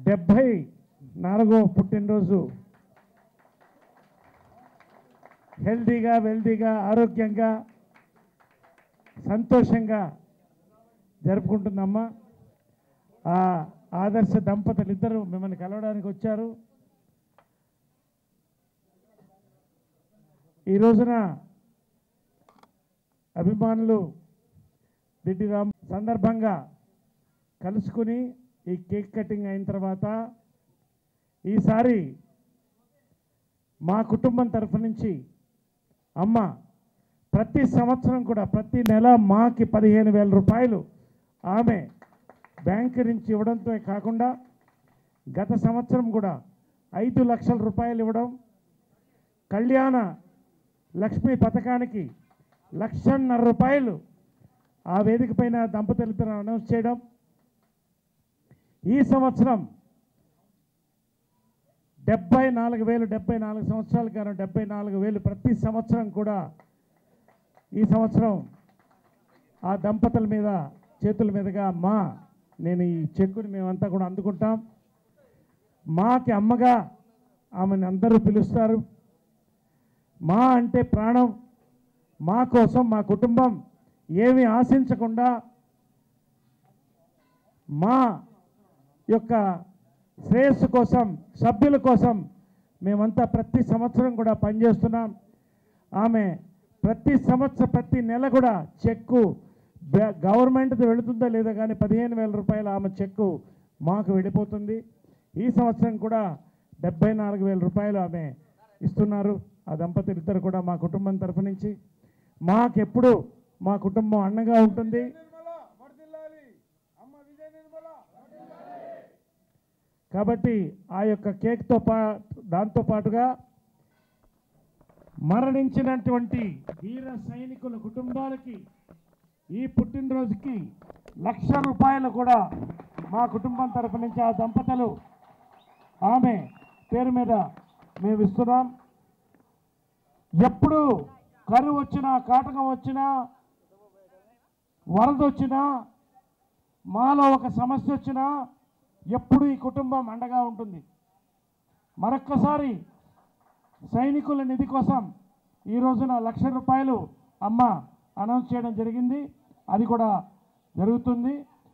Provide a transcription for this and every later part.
డెబ్భై నాలుగో పుట్టినరోజు హెల్తీగా వెల్తీగా ఆరోగ్యంగా సంతోషంగా జరుపుకుంటుందమ్మా ఆ ఆదర్శ దంపతులు ఇద్దరు మిమ్మల్ని కలవడానికి వచ్చారు ఈ రోజున అభిమానులు దిడ్డి రామ్ సందర్భంగా కలుసుకుని ఈ కేక్ కటింగ్ అయిన తర్వాత ఈసారి మా కుటుంబం తరఫు నుంచి అమ్మ ప్రతి సంవత్సరం కూడా ప్రతి నెల మాకి పదిహేను వేల రూపాయలు ఆమె బ్యాంకు నుంచి ఇవ్వడంతో కాకుండా గత సంవత్సరం కూడా ఐదు లక్షల రూపాయలు ఇవ్వడం కళ్యాణ లక్ష్మి పథకానికి లక్షన్నర రూపాయలు ఆ వేదిక పైన దంపతులతో అనౌన్స్ చేయడం ఈ సంవత్సరం డెబ్బై నాలుగు వేలు డెబ్బై నాలుగు సంవత్సరాల కాలం డెబ్బై నాలుగు వేలు ప్రతి సంవత్సరం కూడా ఈ సంవత్సరం ఆ దంపతుల మీద చేతుల మీదుగా మా నేను ఈ చెక్కుని మేమంతా కూడా అందుకుంటాం మాకి అమ్మగా ఆమెను అందరూ పిలుస్తారు మా అంటే ప్రాణం మా కోసం మా కుటుంబం ఏమి ఆశించకుండా మా యొక్క శ్రేయస్సు కోసం సభ్యుల కోసం మేమంతా ప్రతి సంవత్సరం కూడా పనిచేస్తున్నాం ఆమె ప్రతి సంవత్సరం ప్రతి నెల కూడా చెక్కు బ- గవర్నమెంట్ది వెళుతుందో లేదో కానీ పదిహేను వేల రూపాయలు ఆమె చెక్కు మాకు వెళ్ళిపోతుంది ఈ సంవత్సరం కూడా డెబ్బై నాలుగు వేల రూపాయలు ఆమె ఇస్తున్నారు ఆ దంపతులు ఇద్దరు కూడా మా కుటుంబం తరఫు నుంచి మాకెప్పుడు మా కుటుంబం అండగా ఉంటుంది కాబట్టి ఆ యొక్క కేక్తో పా దాంతో పాటుగా మరణించినటువంటి వీర సైనికుల కుటుంబాలకి ఈ పుట్టినరోజుకి లక్ష రూపాయలు కూడా మా కుటుంబం తరపు నుంచి ఆ దంపతులు ఆమె పేరు మీద మేము ఇస్తున్నాం ఎప్పుడు కరువు వచ్చినా కాటకం వచ్చినా వరద వచ్చినా మాలో ఒక సమస్య వచ్చినా ఎప్పుడు ఈ కుటుంబం అండగా ఉంటుంది మరొక్కసారి సైనికుల నిధి కోసం ఈ రోజున లక్ష రూపాయలు అమ్మ అనౌన్స్ చేయడం జరిగింది అది కూడా జరుగుతుంది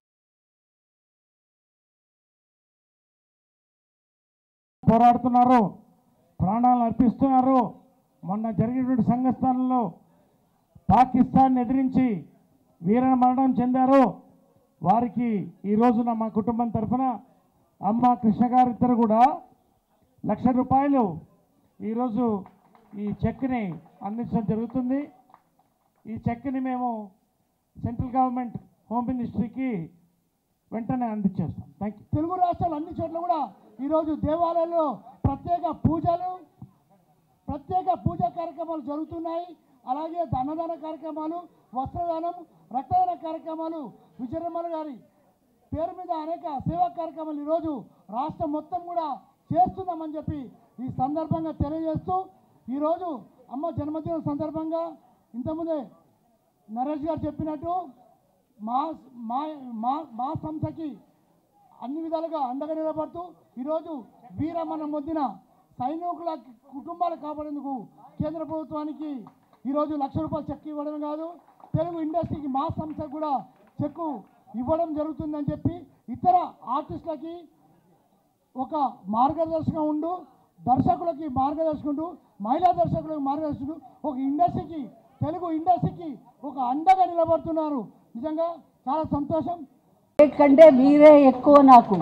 పోరాడుతున్నారు ప్రాణాలను అర్పిస్తున్నారు మొన్న జరిగినటువంటి సంఘస్థానంలో పాకిస్తాన్ ఎదిరించి వీర మరణం చెందారు వారికి ఈ రోజున మా కుటుంబం తరఫున అమ్మ కృష్ణ గారు ఇద్దరు కూడా లక్ష రూపాయలు ఈరోజు ఈ చెక్ని అందించడం జరుగుతుంది ఈ చెక్ని మేము సెంట్రల్ గవర్నమెంట్ హోమ్ మినిస్ట్రీకి వెంటనే అందించేస్తాం థ్యాంక్ యూ తెలుగు రాష్ట్రాలు అన్ని చోట్ల కూడా ఈరోజు దేవాలయాల్లో ప్రత్యేక పూజలు ప్రత్యేక పూజా కార్యక్రమాలు జరుగుతున్నాయి అలాగే ధనదాన కార్యక్రమాలు వస్త్రదానం రక్తదాన కార్యక్రమాలు విజయరమణ గారి పేరు మీద అనేక సేవా కార్యక్రమాలు ఈరోజు రాష్ట్రం మొత్తం కూడా చేస్తున్నామని చెప్పి ఈ సందర్భంగా తెలియజేస్తూ ఈరోజు అమ్మ జన్మదినం సందర్భంగా ఇంతకుముందే నరేష్ గారు చెప్పినట్టు మా మా మా మా సంస్థకి అన్ని విధాలుగా అండగా నిలబడుతూ ఈరోజు వీరమరణం పొందిన సైనికుల కుటుంబాలు కాపాడేందుకు కేంద్ర ప్రభుత్వానికి ఈరోజు లక్ష రూపాయలు చెక్ ఇవ్వడం కాదు తెలుగు ఇండస్ట్రీకి మా సంస్థ కూడా చెక్కు ఇవ్వడం జరుగుతుందని చెప్పి ఇతర ఆర్టిస్టులకి ఒక మార్గదర్శకం ఉండు దర్శకులకి మార్గదర్శకం ఉండు మహిళా దర్శకులకు మార్గదర్శకుడు ఒక ఇండస్ట్రీకి తెలుగు ఇండస్ట్రీకి ఒక అండగా నిలబడుతున్నారు నిజంగా చాలా సంతోషం కేక్ కంటే మీరే ఎక్కువ నాకు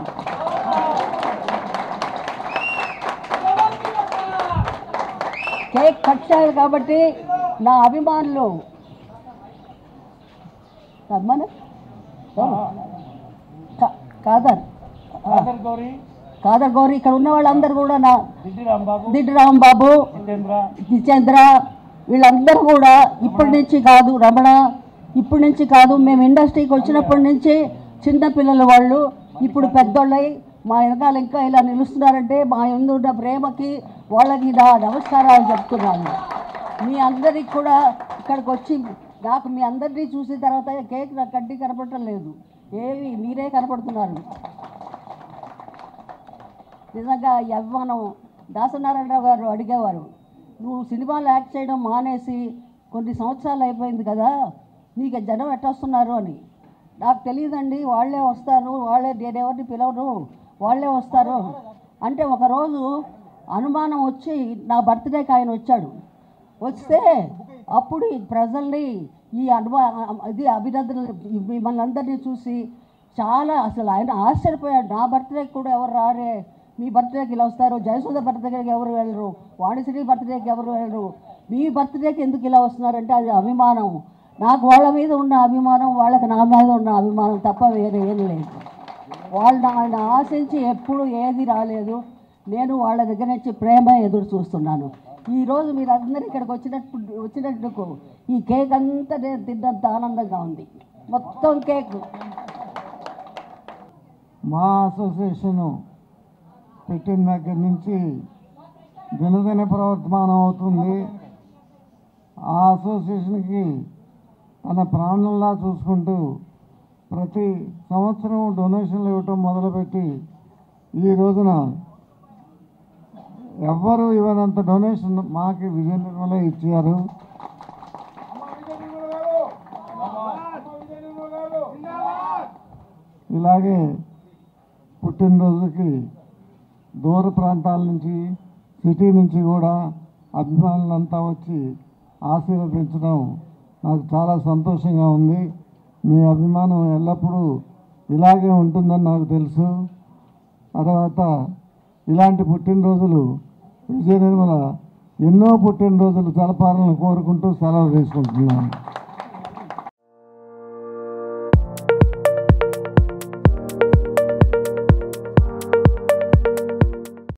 కేక్ కట్ చేయాలి కాబట్టి నా అభిమానులు రమ్మను కా- కాదర్ ఆదర్ గౌరీ కాదర్ గౌరీ ఇక్కడ ఉన్న వాళ్ళందరూ కూడా నా దిడ్డి రాంబాబు దిడ్డి రాంబాబు జితేంద్ర జితేంద్ర వీళ్ళందరూ కూడా ఇప్పటి నుంచి కాదు రమణ ఇప్పటి నుంచి కాదు మేము ఇండస్ట్రీకి వచ్చినప్పటి నుంచి చిన్న పిల్లల వాళ్ళు ఇప్పుడు పెద్దోళ్ళై మా వెనకాల ఇంకా ఇలా నిలుస్తున్నారంటే మా ముందు ఉన్న ప్రేమకి వాళ్ళకి నా నమస్కారాలు చెప్తున్నాను మీ అందరికి కూడా ఇక్కడికి వచ్చి నాకు మీ అందరినీ చూసిన తర్వాత కేక్ నాకు కంటికి కనపడటం లేదు ఏవి మీరే కనపడుతున్నారు నిజంగా ఈ అభిమానం దాసనారాయణరావు గారు అడిగేవారు నువ్వు సినిమాలు యాక్ట్ చేయడం మానేసి కొన్ని సంవత్సరాలు అయిపోయింది కదా నీకు జనం ఎట్టొస్తున్నారు అని నాకు తెలియదండి వాళ్ళే వస్తారు వాళ్ళే నేనెవరిని పిలవను వాళ్ళే వస్తారు అంటే ఒకరోజు అనుమానం వచ్చి నా బర్త్డేకి ఆయన వచ్చాడు వస్తే అప్పుడు ఈ ప్రజల్ని ఈ అనుభవ ఇది అభినందనలు మిమ్మల్ని అందరినీ చూసి చాలా అసలు ఆయన ఆశ్చర్యపోయాడు నా బర్త్డేకి కూడా ఎవరు రారే మీ బర్త్డేకి ఇలా వస్తారు జయసుధ బర్త్డేకి ఎవరు వెళ్ళరు వాణిశ్రీ బర్త్డేకి ఎవరు వెళ్ళరు మీ బర్త్డేకి ఎందుకు ఇలా వస్తున్నారంటే అది అభిమానం నాకు వాళ్ళ మీద ఉన్న అభిమానం వాళ్ళకి నా మీద ఉన్న అభిమానం తప్ప వేరే ఏం లేదు వాళ్ళు ఆయన ఆశించి ఎప్పుడు ఏది రాలేదు నేను వాళ్ళ దగ్గర నుంచి ప్రేమ ఎదురు చూస్తున్నాను ఈరోజు మీరు అందరూ ఇక్కడికి వచ్చినట్టు వచ్చినట్టుకు ఈ కేక్ అంతా నేను తిన్నంత ఆనందంగా ఉంది మొత్తం కేక్ మా అసోసియేషను పెట్టిన దగ్గర నుంచి దినదిన ప్రవర్తమానం అవుతుంది ఆ అసోసియేషన్కి తన ప్రాణంలా చూసుకుంటూ ప్రతి సంవత్సరం డొనేషన్లు ఇవ్వటం మొదలుపెట్టి ఈ రోజున ఎవ్వరు ఇవ్వనంత డొనేషన్ మాకి విజయ నిర్మలే ఇచ్చారు ఇలాగే పుట్టినరోజుకి దూర ప్రాంతాల నుంచి సిటీ నుంచి కూడా అభిమానులంతా వచ్చి ఆశీర్వదించడం నాకు చాలా సంతోషంగా ఉంది మీ అభిమానం ఎల్లప్పుడూ ఇలాగే ఉంటుందని నాకు తెలుసు తర్వాత ఇలాంటి పుట్టినరోజులు విజయ నిర్మల ఎన్నో పుట్టినరోజులు జలపాలను కోరుకుంటూ సెలవు తీసుకుంటున్నాను